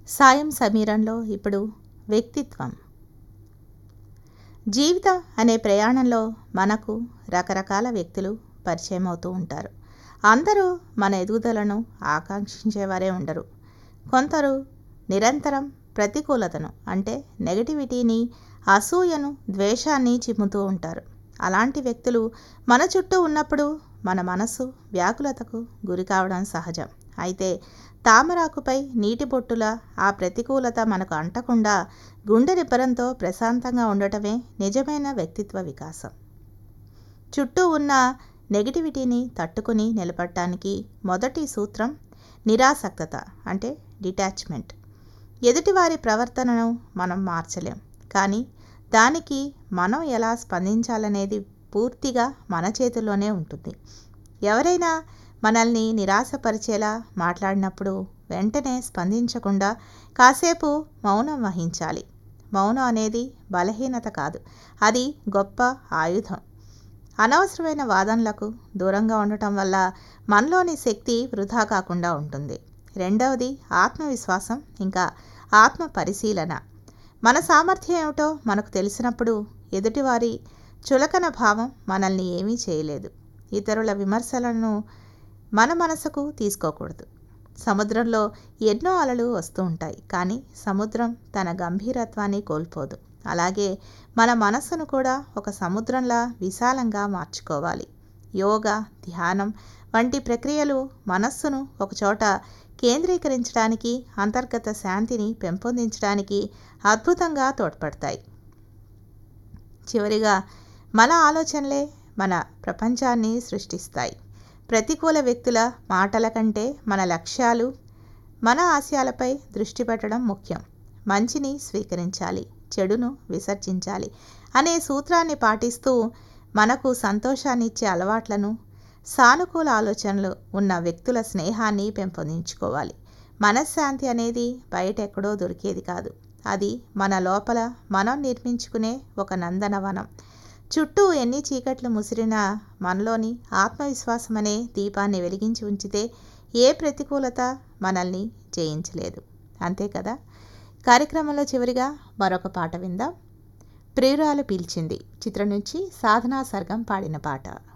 సాయం సమీరంలో ఇప్పుడు వ్యక్తిత్వం జీవితం అనే ప్రయాణంలో మనకు రకరకాల వ్యక్తులు పరిచయం అవుతూ ఉంటారు అందరూ మన ఎదుగుదలను ఆకాంక్షించేవారే ఉండరు కొందరు నిరంతరం ప్రతికూలతను అంటే నెగటివిటీని అసూయను ద్వేషాన్ని చిమ్ముతూ ఉంటారు అలాంటి వ్యక్తులు మన చుట్టూ ఉన్నప్పుడు మన మనసు వ్యాకులతకు గురి కావడం సహజం అయితే తామరాకుపై నీటి బొట్టుల ఆ ప్రతికూలత మనకు అంటకుండా గుండె నిబ్బరంతో ప్రశాంతంగా ఉండటమే నిజమైన వ్యక్తిత్వ వికాసం చుట్టూ ఉన్న నెగిటివిటీని తట్టుకుని నిలబడటానికి మొదటి సూత్రం నిరాసక్తత అంటే డిటాచ్మెంట్ ఎదుటివారి ప్రవర్తనను మనం మార్చలేం కానీ దానికి మనం ఎలా స్పందించాలనేది పూర్తిగా మన చేతుల్లోనే ఉంటుంది ఎవరైనా మనల్ని నిరాశపరిచేలా మాట్లాడినప్పుడు వెంటనే స్పందించకుండా కాసేపు మౌనం వహించాలి మౌనం అనేది బలహీనత కాదు అది గొప్ప ఆయుధం అనవసరమైన వాదనలకు దూరంగా ఉండటం వల్ల మనలోని శక్తి వృధా కాకుండా ఉంటుంది రెండవది ఆత్మవిశ్వాసం ఇంకా ఆత్మ పరిశీలన మన సామర్థ్యం ఏమిటో మనకు తెలిసినప్పుడు ఎదుటివారి చులకన భావం మనల్ని ఏమీ చేయలేదు ఇతరుల విమర్శలను మన మనసుకు తీసుకోకూడదు సముద్రంలో ఎన్నో అలలు వస్తూ ఉంటాయి కానీ సముద్రం తన గంభీరత్వాన్ని కోల్పోదు అలాగే మన మనస్సును కూడా ఒక సముద్రంలా విశాలంగా మార్చుకోవాలి యోగా ధ్యానం వంటి ప్రక్రియలు మనస్సును ఒకచోట కేంద్రీకరించడానికి అంతర్గత శాంతిని పెంపొందించడానికి అద్భుతంగా తోడ్పడతాయి చివరిగా మన ఆలోచనలే మన ప్రపంచాన్ని సృష్టిస్తాయి ప్రతికూల వ్యక్తుల మాటల కంటే మన లక్ష్యాలు మన ఆశయాలపై దృష్టి పెట్టడం ముఖ్యం మంచిని స్వీకరించాలి చెడును విసర్జించాలి అనే సూత్రాన్ని పాటిస్తూ మనకు సంతోషాన్ని ఇచ్చే అలవాట్లను సానుకూల ఆలోచనలు ఉన్న వ్యక్తుల స్నేహాన్ని పెంపొందించుకోవాలి మనశ్శాంతి అనేది బయట ఎక్కడో దొరికేది కాదు అది మన లోపల మనం నిర్మించుకునే ఒక నందనవనం చుట్టూ ఎన్ని చీకట్లు ముసిరినా మనలోని ఆత్మవిశ్వాసం అనే దీపాన్ని వెలిగించి ఉంచితే ఏ ప్రతికూలత మనల్ని జయించలేదు అంతే కదా కార్యక్రమంలో చివరిగా మరొక పాట విందాం ప్రియురాలు పిలిచింది చిత్రం నుంచి సాధనా సర్గం పాడిన పాట